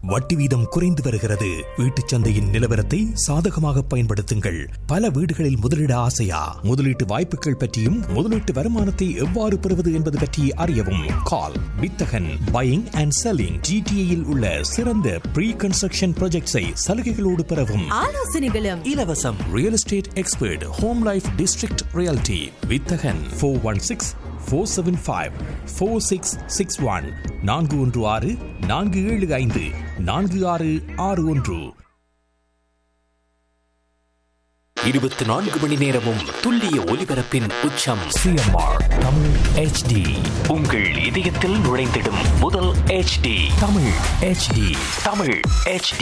வட்டி வீதம் குறைந்து வருகிறது வீட்டுச் சந்தையின் நிலவரத்தை சாதகமாக பயன்படுத்துங்கள் பல வீடுகளில் முதலீட ஆசையா முதலீட்டு வாய்ப்புகள் பற்றியும் முதலீட்டு வருமானத்தை எவ்வாறு பெறுவது என்பது பற்றி அறியவும் கால் வித்தகன் பையிங் அண்ட் செல்லிங் ஜிடிஏயில் உள்ள சிறந்த ப்ரீ கன்ஸ்ட்ரக்ஷன் ப்ராஜெக்ட்ஸை சலுகைகளோடு பெறவும் ஆலோசனைகளும் இலவசம் real estate expert home life district reality வித்தகன் four one six four seven five four six six one நான்கு ஒன்று ஆறு நான்கு ஏழு ஐந்து நான்கு ஆறு ஆறு ஒன்று இருபத்தி நான்கு மணி நேரமும் துல்லிய ஒலிபரப்பின் உச்சம் சிஎம்ஆர் தமிழ் ஹெச்டி உங்கள் இதயத்தில் நுழைந்திடும் முதல் HD Tamil HD Tamil HD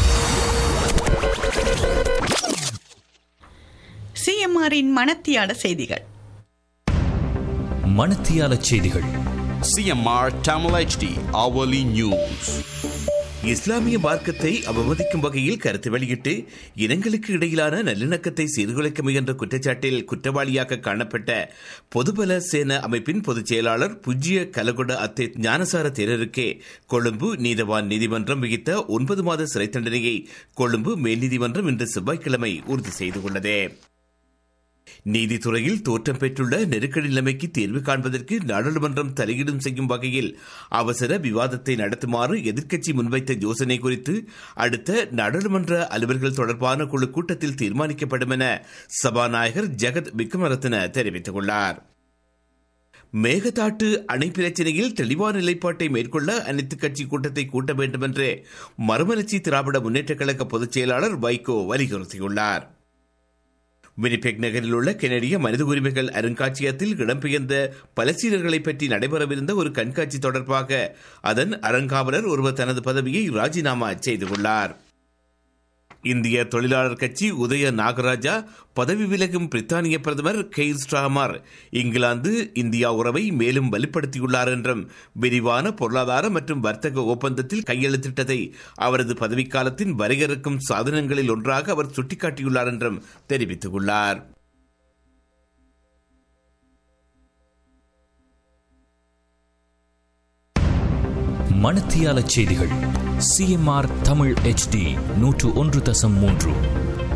சிஎம்ஆரின் மனத்தியாட செய்திகள் மணத்தியால செய்திகள் CMR Tamil HD hourly news. இஸ்லாமிய மார்க்கத்தை அவமதிக்கும் வகையில் கருத்து வெளியிட்டு இனங்களுக்கு இடையிலான நல்லிணக்கத்தை சீர்குலைக்க முயன்ற குற்றச்சாட்டில் குற்றவாளியாக காணப்பட்ட பொதுபல சேன அமைப்பின் பொதுச் செயலாளர் புஜ்ய கலகொட அத்தே ஞானசார தேரருக்கே கொழும்பு நீதவான் நீதிமன்றம் விகித்த ஒன்பது மாத சிறை தண்டனையை கொழும்பு மேல் நீதிமன்றம் இன்று செவ்வாய்க்கிழமை உறுதி செய்துள்ளது நீதித்துறையில் தோற்றம் பெற்றுள்ள நெருக்கடி நிலைமைக்கு தீர்வு காண்பதற்கு நாடாளுமன்றம் தலையீடும் செய்யும் வகையில் அவசர விவாதத்தை நடத்துமாறு எதிர்க்கட்சி முன்வைத்த யோசனை குறித்து அடுத்த நாடாளுமன்ற அலுவல்கள் தொடர்பான குழு கூட்டத்தில் தீர்மானிக்கப்படும் என சபாநாயகர் ஜெகத் விக்ரமரத்ன தெரிவித்துள்ளார் மேகதாட்டு அணை பிரச்சினையில் தெளிவான நிலைப்பாட்டை மேற்கொள்ள அனைத்து கட்சி கூட்டத்தை கூட்ட வேண்டும் என்று மறுமலர்ச்சி திராவிட முன்னேற்றக் கழக பொதுச் செயலாளர் வைகோ வலியுறுத்தியுள்ளார் வினிபெக் நகரில் உள்ள கெனடிய மனித உரிமைகள் அருங்காட்சியகத்தில் இடம்பெயர்ந்த பலஸ்தீனர்களை பற்றி நடைபெறவிருந்த ஒரு கண்காட்சி தொடர்பாக அதன் அறங்காவலர் ஒருவர் தனது பதவியை ராஜினாமா செய்துள்ளார் இந்திய தொழிலாளர் கட்சி உதய நாகராஜா பதவி விலகும் பிரித்தானிய பிரதமர் கெய்ல் ஸ்டாமர் இங்கிலாந்து இந்தியா உறவை மேலும் வலுப்படுத்தியுள்ளார் என்றும் விரிவான பொருளாதார மற்றும் வர்த்தக ஒப்பந்தத்தில் கையெழுத்திட்டதை அவரது பதவிக்காலத்தின் வரையறுக்கும் சாதனங்களில் ஒன்றாக அவர் சுட்டிக்காட்டியுள்ளார் என்றும் தெரிவித்துள்ளார் மணத்தியால செய்திகள் சிஎம்ஆர் தமிழ் HD நூற்று ஒன்று தசம் மூன்று